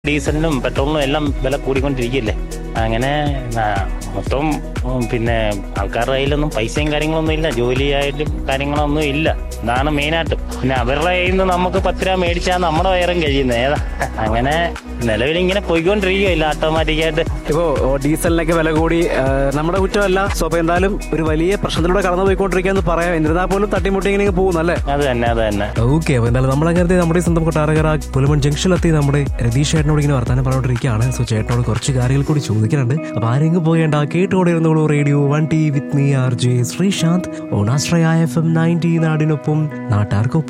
ഡീസലിനും പെട്രോളിനും എല്ലാം വില കൂടിക്കൊണ്ടിരിക്കുകയല്ലേ അങ്ങനെ ആ, മൊത്തം ഉം, പിന്നെ ആൾക്കാരുടെ കയ്യിലൊന്നും പൈസയും കാര്യങ്ങളൊന്നും ഇല്ല ജോലിയായിട്ടും കാര്യങ്ങളൊന്നും ഇല്ല ഇതാണ് മെയിനായിട്ട് പിന്നെ അവരുടെ കയ്യിൽ നിന്ന് നമുക്ക് പത്ത് രൂപ മേടിച്ചാൽ നമ്മുടെ വയറും കഴിയുന്നത് ഏതാ അങ്ങനെ നിലവിൽ ഇങ്ങനെ പോയിക്കൊണ്ടിരിക്കുകയില്ല ഓട്ടോമാറ്റിക്കായിട്ട് ഇപ്പോ ഓ, ഡീസലിനൊക്കെ വില കൂടി ആ, നമ്മുടെ കുറ്റമല്ല സോ അപ്പൊ എന്തായാലും ഒരു വലിയ പ്രശ്നത്തിലൂടെ കടന്നു പോയിക്കൊണ്ടിരിക്കാന്ന് പറയാം എന്നിരുന്നാൽ പോലും തട്ടിമുട്ടി ഇങ്ങനെ പോകുന്നല്ലേ അത് തന്നെ അത് തന്നെ ഓക്കെ അപ്പൊ എന്തായാലും നമ്മളങ്ങനെ നമ്മുടെ ഈ സ്വന്തം കൊട്ടാരകര പുലമൺ ജംഗ്ഷനിലെത്തി നമ്മുടെ രതീഷ് ചേട്ടനോട് ഇങ്ങനെ വർത്താനം പറഞ്ഞുകൊണ്ടിരിക്കുകയാണ് സോ ചേട്ടനോട് കുറച്ച് കാര്യങ്ങൾ കൂടി ചോദിക്കാനുണ്ട് അപ്പൊ ആരെങ്കിലും പോയേണ്ട കേട്ടുകൊണ്ടിരുന്നോളൂ radio one T with me R J Sreesanth ഓണാശ്രയ എഫ് എം നയൻറ്റി നാടിനൊപ്പം നാട്ടാർക്കൊപ്പം